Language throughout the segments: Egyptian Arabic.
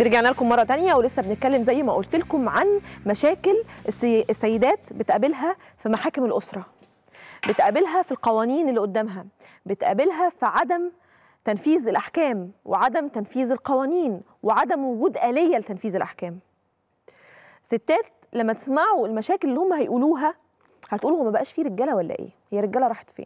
رجعنا لكم مرة تانية ولسه بنتكلم زي ما قلت لكم عن مشاكل السي- السيدات بتقابلها في محاكم الأسرة بتقابلها في القوانين اللي قدامها بتقابلها في عدم تنفيذ الأحكام وعدم تنفيذ القوانين وعدم وجود آلية لتنفيذ الأحكام ستات لما تسمعوا المشاكل اللي هم هيقولوها هتقولوا هو ما بقاش فيه رجالة ولا إيه هي رجالة راحت فين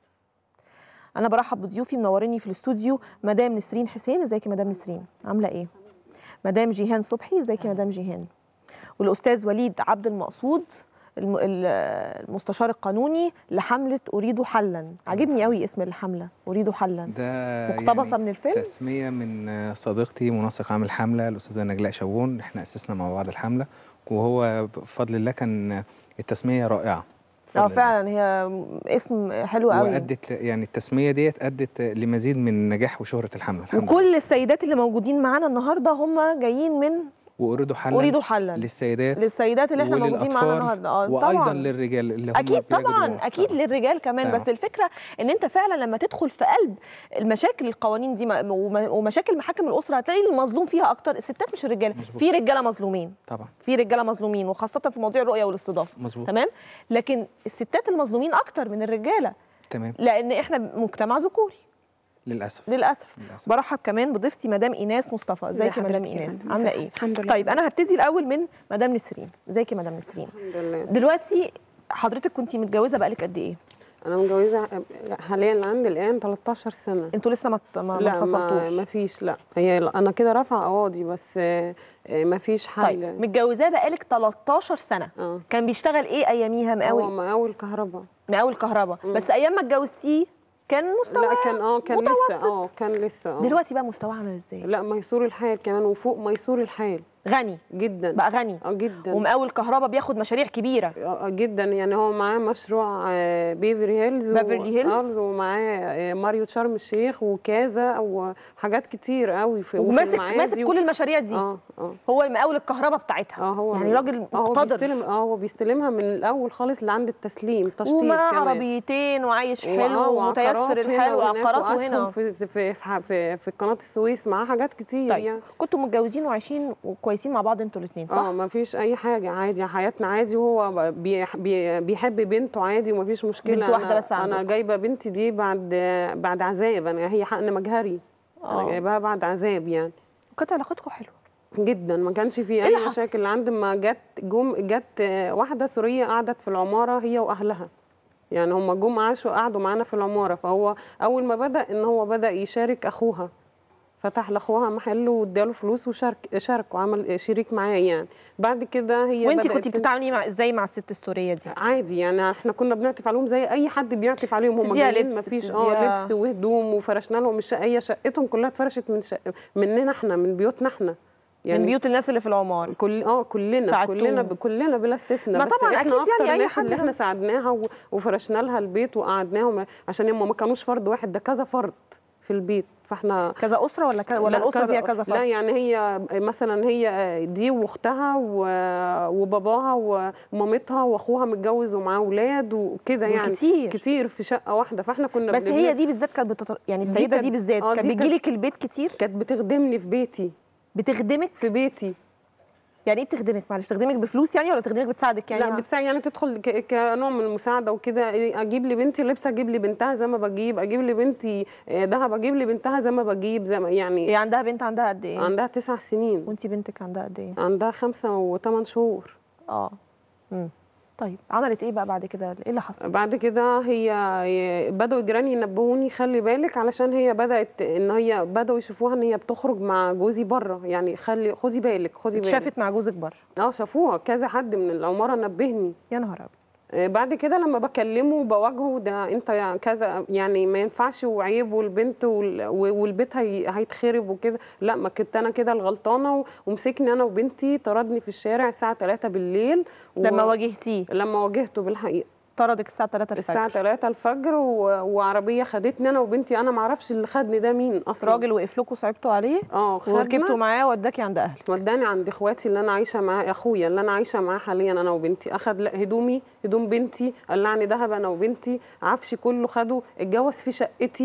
أنا برحب بضيوفي منوريني في الاستوديو مدام نسرين حسين ازيك يا مدام نسرين عاملة إيه مدام جيهان صبحي ازيك يا مدام جيهان والاستاذ وليد عبد المقصود الم- ال- المستشار القانوني لحمله اريد حلا عجبني قوي اسم الحمله اريد حلا ده مقتبسه من الفيلم تسمية من صديقتي منسق عام الحملة الأستاذة نجلاء شابون احنا أسسنا مع بعض الحملة وهو بفضل الله كان التسمية رائعة اه بفضل الله. فعلا هي اسم حلو قوي وأدت يعني التسمية ديت أدت لمزيد من نجاح وشهرة الحملة الحمد لله. وكل السيدات اللي موجودين معانا النهارده هم جايين من وأريد حلا اريد حلا للسيدات للسيدات اللي احنا موجودين معانا وللأطفال النهارده اه وأيضا طبعا للرجال اللي هم اكيد بيجدوا طبعا اكيد طبعاً. للرجال كمان طبعاً. بس الفكره ان انت فعلا لما تدخل في قلب المشاكل القوانين دي م- وم- ومشاكل محاكم الاسره هتلاقي المظلوم فيها اكتر الستات مش الرجاله مظبوط. في رجاله مظلومين طبعا في رجاله مظلومين وخاصه في موضوع الرؤيه والاستضافه مظبوط تمام لكن الستات المظلومين اكتر من الرجاله تمام لان احنا مجتمع ذكوري للأسف للاسف للأسف برحب كمان بضيفتي مدام ايناس مصطفى ازيك يا مدام حضرتك يا ايناس فندم؟ عامله ازي ايه الحمد لله طيب انا هبتدي الاول من مدام نسرين ازيك يا مدام نسرين الحمد لله دلوقتي حضرتك كنتي متجوزه بقالك قد ايه انا متجوزه حاليا عندي الان 13 سنه انتوا لسه ما ما ما لا ما, انفصلتوش ما فيش لا هي انا كده رافعه قواضي بس آه، آه، ما فيش حل طيب متجوزاه بقالك 13 سنه اه كان بيشتغل ايه اياميها هو مقاول مقاول كهرباء مقاول كهرباء مم. بس ايام ما اتجوزتيه كان مستوى لا كان اه كان لسه متوسط. اه كان لسه اه دلوقتي بقى مستواه عامل ازاي لا ميسور الحال كمان وفوق ميسور الحال غني جدا بقى غني اه جدا ومقاول كهرباء بياخد مشاريع كبيره آه، آه، جدا يعني هو معاه مشروع آه، بيفري هيلز بيفرلي هيلز. آه، ومعاه آه، ماريو شرم الشيخ وكذا وحاجات كتير قوي في وفي وماسك المعادي ماسك و- كل المشاريع دي اه اه هو المقاول الكهرباء بتاعتها اه هو يعني راجل اه هو مقتدر بيستلم اه هو بيستلمها من الاول خالص لعند التسليم تشطيب ومعاه كمان عربيتين وعايش وآه، حلو ومتيسر وعقارات هنا الحال وهناك وعقاراته وأسهم هنا في في في, في, في قناه السويس معاه حاجات كتير طيب. يعني كنتوا متجوزين وعايشين وكويسين مع بعض انتوا الاثنين صح؟ اه ما فيش اي حاجه عادي حياتنا عادي وهو بي بي بيحب بنته عادي وما فيش مشكله بنت واحدة أنا بس انا عندكم. جايبه بنتي دي بعد بعد عذاب انا هي حقن مجهري انا اه جايباها بعد عذاب يعني وكانت علاقتكم حلوه جدا ما كانش في إيه اي اللي حصل؟ مشاكل عند ما جت جم جت آه، واحده سوريه قعدت في العماره هي واهلها يعني هم جم عاشوا قعدوا معانا في العماره فهو اول ما بدا ان هو بدا يشارك اخوها فتح لاخوها محل واداله فلوس وشارك شارك وعمل شريك معاه يعني بعد كده هي وانت بدأت كنتي بتتعاملي مع ازاي مع الست السوريه دي؟ عادي يعني احنا كنا بنعطف عليهم زي اي حد بيعطف عليهم هم بتديها جايين لبس، ما فيش بتديها- اه لبس وهدوم وفرشنا لهم الشقه هي شقتهم كلها اتفرشت من شق... مننا احنا من بيوتنا احنا يعني من بيوت الناس اللي في العمار كل اه كلنا ساعدتوهم. كلنا ب... كلنا بلا استثناء ما بس طبعاً احنا أكيد اكتر يعني أي الناس حد اللي احنا لما- ساعدناها و... وفرشنا لها البيت وقعدناهم عشان هم ما كانوش فرد واحد ده كذا فرد في البيت فاحنا كذا اسره ولا كذا ولا لا، الاسره فيها كذا لا فرد؟ يعني هي مثلا هي دي واختها و- وباباها ومامتها واخوها متجوز ومعاه اولاد وكده يعني كتير كتير في شقه واحده فاحنا كنا بس بنبني- هي دي بالذات كانت بتط... يعني دي السيده دي كانت- بالذات آه، كانت دي بتجي لك البيت كتير كانت بتخدمني في بيتي بتخدمك في بيتي يعني ايه بتخدمك معلش بتخدمك بفلوس يعني ولا بتخدمك بتساعدك يعني لا بتساعد يعني تدخل ك- كنوع من المساعده وكده إيه، اجيب لبنتي لبس اجيب لبنتها زي ما بجيب اجيب لبنتي آه، دهب اجيب لبنتها زي ما بجيب زي ما يعني هي عندها بنت عندها قد ايه؟ عندها تسع سنين وانت بنتك عندها قد ايه؟ عندها خمسة وثمان شهور اه امم طيب عملت ايه بقى بعد كده؟ ايه اللي حصل؟ بعد كده هي هي- بدأوا جيراني ينبهوني خلي بالك علشان هي بدأت ان هي بدأوا يشوفوها ان هي بتخرج مع جوزي بره يعني خلي خدي بالك خدي بالك شافت مع جوزك بره اه شافوها كذا حد من العمارة نبهني يا نهار ابيض آه، بعد كده لما بكلمه وبواجهه ده انت يا كذا يعني ما ينفعش وعيب والبنت وال- و- والبيت هي هيتخرب وكده لا ما كنت انا كده الغلطانه و- ومسكني انا وبنتي طردني في الشارع الساعه 3 بالليل و- لما واجهتيه لما واجهته بالحقيقه طردك الساعه 3 الفجر الساعه 3 الفجر و... وعربيه خدتني انا وبنتي انا ما اعرفش اللي خدني ده مين اصلا راجل وقف لكم صعبتوا عليه اه وركبتوا خدنا معاه وداكي عند اهلك وداني عند اخواتي اللي انا عايشه معاه اخويا اللي انا عايشه معاه حاليا انا وبنتي اخد لا هدومي هدوم بنتي قلعني دهب انا وبنتي عفشي كله خده اتجوز في شقتي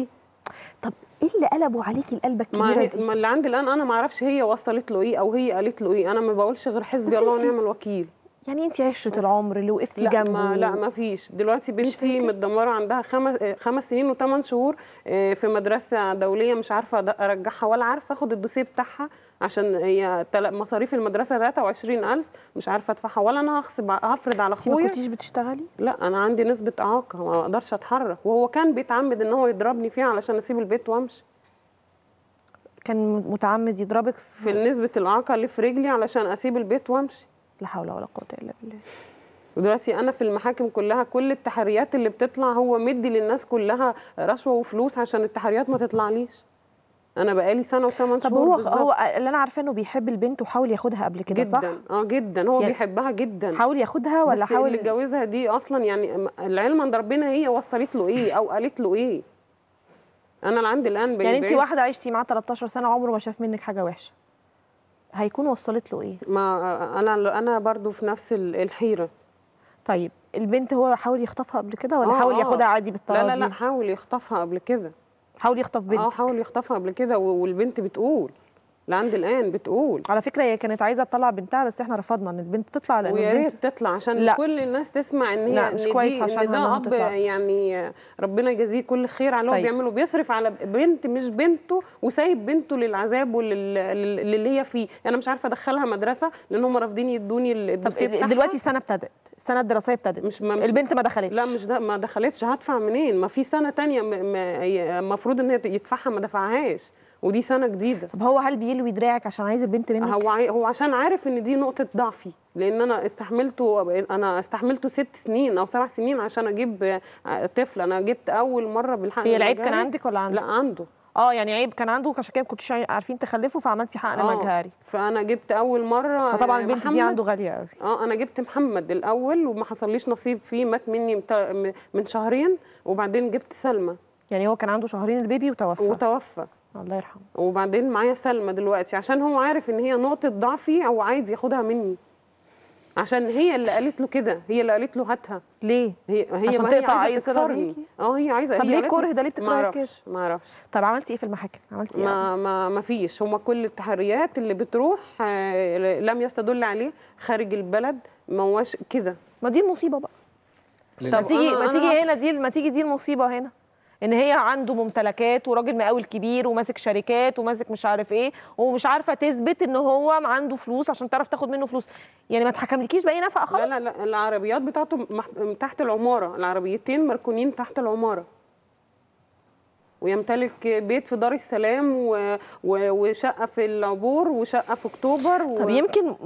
طب ايه اللي قلبوا عليكي القلبه ما, الكبيره هي دي ما اللي عندي الان انا ما اعرفش هي وصلت له ايه او هي قالت له ايه انا ما بقولش غير بس حسبي الله انتي- ونعم الوكيل يعني انت عشره بس- العمر اللي وقفتي لا جنبه ما لا ما فيش دلوقتي بنتي فاكرة؟ متدمره عندها خمس آه، خمس سنين وثمان شهور آه، في مدرسه دوليه مش عارفه أد- ارجعها ولا عارفه اخد الدوسيه بتاعها عشان هي تل- مصاريف المدرسه 23000 مش عارفه ادفعها ولا انا هغصب هفرض على انت ما اخويا كنتيش بتشتغلي لا انا عندي نسبه اعاقه ما اقدرش اتحرك وهو كان بيتعمد ان هو يضربني فيها علشان اسيب البيت وامشي كان متعمد يضربك في نسبه الاعاقه اللي في رجلي علشان اسيب البيت وامشي لا حول ولا قوه الا بالله ودلوقتي انا في المحاكم كلها كل التحريات اللي بتطلع هو مدي للناس كلها رشوه وفلوس عشان التحريات ما تطلعليش انا بقالي سنه وثمان طب شهور هو بالظبط. هو اللي انا عارفاه انه بيحب البنت وحاول ياخدها قبل كده صح جدا اه جدا هو يعني بيحبها جدا حاول ياخدها ولا بس اللي حاول اتجوزها دي اصلا يعني العلم عند ربنا هي وصلت له ايه او قالت له ايه انا اللي عندي الان يعني انت بعيد- واحده عشتي معاه 13 سنه عمره ما شاف منك حاجه وحشه هيكون وصلت له ايه ما انا انا برضو في نفس ال- الحيره طيب البنت هو حاول يخطفها قبل كده ولا آه، حاول آه. ياخدها عادي لا بالطريقه لا لا دي حاول يخطفها قبل كده حاول يخطف بنت اه حاول يخطفها قبل كده و- والبنت بتقول لعند الان بتقول على فكره هي كانت عايزه تطلع بنتها بس احنا رفضنا ان البنت تطلع لان ويا البنت ريت تطلع عشان لا. كل الناس تسمع ان هي لا، مش إن كويس دي عشان ان ده إنها اب تطلع. يعني ربنا يجازيه كل خير على اللي هو طيب. بيعمله بيصرف على بنت مش بنته وسايب بنته للعذاب وللي هي فيه انا مش عارفه ادخلها مدرسه لان هم رافضين يدوني ال- الدوسيه طب بتاعها دلوقتي السنه ابتدت السنه الدراسيه ابتدت مش ما مش البنت ما دخلتش لا مش ده ما دخلتش هدفع منين ما في سنه تانية المفروض ان هي يدفعها ما دفعهاش ودي سنه جديده طب هو هل بيلوي دراعك عشان عايز البنت منك هو عاي- هو عشان عارف ان دي نقطه ضعفي لان انا استحملته انا استحملته ست سنين او سبع سنين عشان اجيب طفل انا جبت اول مره بالحق هي العيب كان المجهري. عندك ولا عندك لا عنده اه يعني عيب كان عنده عشان كده ما كنتوش عارفين تخلفوا فعملتي حقن آه. مجهري فانا جبت اول مره فطبعا آه، البنت دي محمد. عنده غاليه قوي اه انا جبت محمد الاول وما حصليش نصيب فيه مات مني مت- م- من شهرين وبعدين جبت سلمى يعني هو كان عنده شهرين البيبي وتوفى وتوفى الله يرحمه وبعدين معايا سلمى دلوقتي عشان هو عارف ان هي نقطه ضعفي او عايز ياخدها مني عشان هي اللي قالت له كده هي اللي قالت له هاتها ليه هي هي عشان ما هي تقطع عايزه أي صلة تكسرني بيكي؟ اه هي عايزه طب هي ليه قالت له- الكره ده ليه ما بتكرهي كده اعرفش ما اعرفش طب عملتي ايه في المحاكم عملتي ايه ما ما ما فيش هما كل التحريات اللي بتروح آه، لم يستدل عليه خارج البلد ما هوش كده ما دي المصيبه بقى ما طب تيجي أنا- ما أنا تيجي عارفة. هنا دي ما تيجي دي المصيبه هنا ان هي عنده ممتلكات وراجل مقاول كبير وماسك شركات وماسك مش عارف ايه ومش عارفه تثبت ان هو عنده فلوس عشان تعرف تاخد منه فلوس يعني ما تحكملكيش باي نفقه لا خالص لا لا العربيات بتاعته مح- تحت العماره العربيتين مركونين تحت العماره ويمتلك بيت في دار السلام و... و... وشقه في العبور وشقه في اكتوبر و... طب يمكن